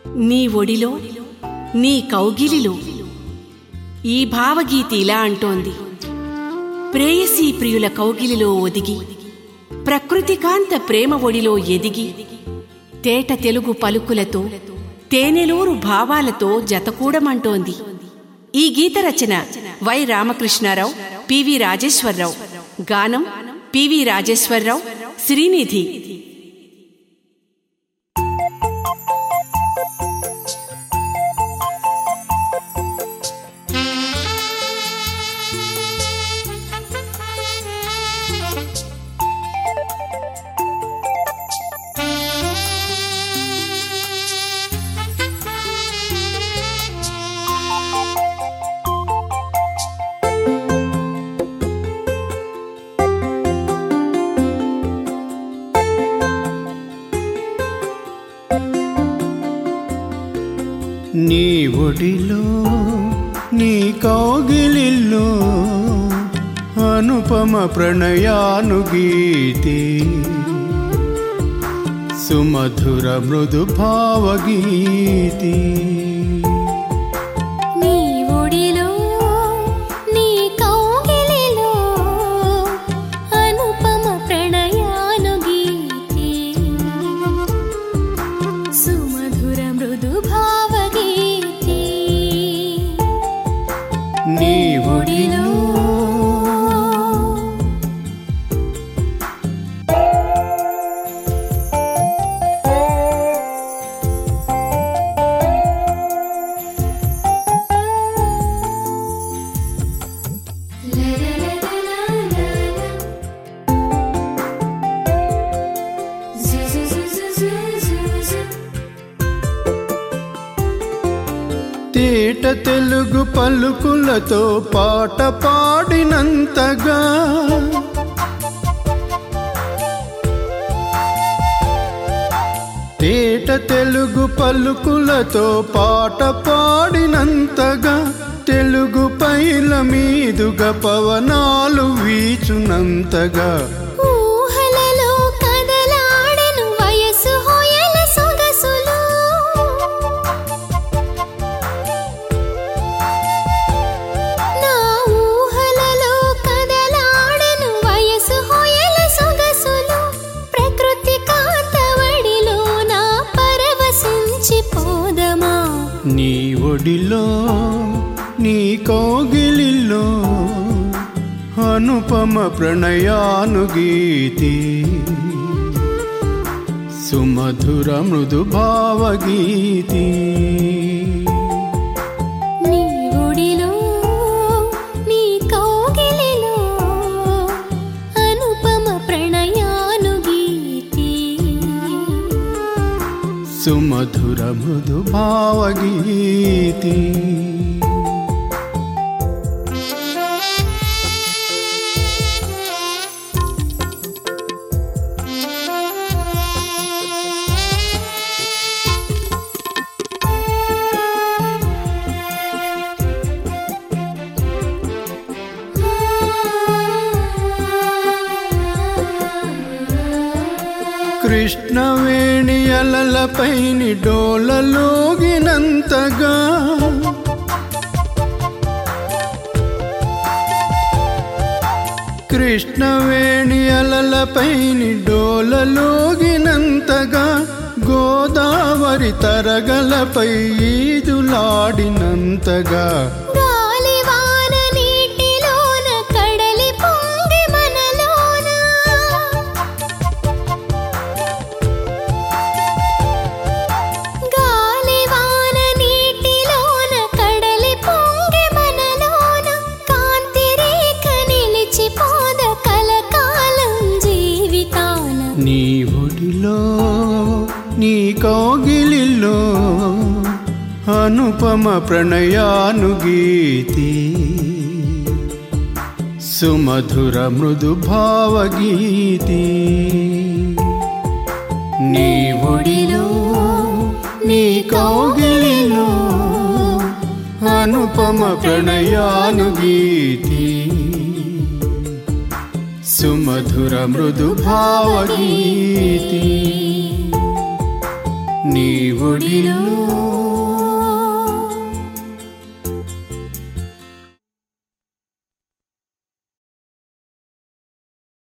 నీ ఒడిలో నీ కౌగిలిలో ఈ భావగీతి ఇలా అంటోంది ప్రేయసీ ప్రియుల కౌగిలిలో ఒదిగి ప్రకృతికాంత ప్రేమ ఒడిలో ఎదిగి తేట తెలుగు పలుకులతో తేనెలూరు భావాలతో జతకూడమంటోంది ఈ గీత రచన వై రామకృష్ణారావు పివి రాజేశ్వరరావు గానం పివి రాజేశ్వరరావు శ్రీనిధి నీ ఒడిలో నీ కౌగిలిలో అనుపమ ప్రణయానుగీతి సుమధుర మృదు భావగీతి నీ ఒడిలో నీ కౌగిలిలో అనుపమ ప్రణయానుగీతి సుమధుర మృదు భావగీతి నీ ఒడిలో ఒడిలో తేట తెలుగు పలుకులతో పాట పాడినంతగా తేట తెలుగు పలుకులతో పాట పాడినంతగా తెలుగు పైల మీదుగా పవనాలు వీచునంతగా ఊహలలో కదలాడెను వయసు హోయల సొగసులు నా ఊహలలో కదలాడెను వయసు హోయల సొగసులు ప్రకృతి కాంతవడిలో నా పరవశించి పోదమా నీ ఒడిలో నీ కౌగిలిలో అనుపమ ప్రణయానుగీతి సుమధుర మృదు భావగీతి నీ ఒడిలో నీ కౌగిలిలో అనుపమ ప్రణయానుగీతి సుమధుర మృదు భావగీతి కృష్ణవేణి అలలపైని డోలలోగినంతగా కృష్ణవేణి అలలపైని డోలలోగినంతగా గోదావరి తరగలపై ఈదులాడినంతగా గాలివాన నీటిలోన కడలి పొంగి మనలోన గాలివాన నీటిలోన కడలి పొంగి మనలోన కాంతి రేఖ నిలిచిపోద కలకాలం జీవితాన నీ ఒడిలో నీ కౌగిలిలో అనుపమ ప్రణయానుగీతి సుమధుర మృదు భావగీతి నీ ఒడిలో నీ కౌగిలిలో అనుపమ ప్రణయానుగీతి సుమధుర మృదు భావగీతి నీవు ఒడిలో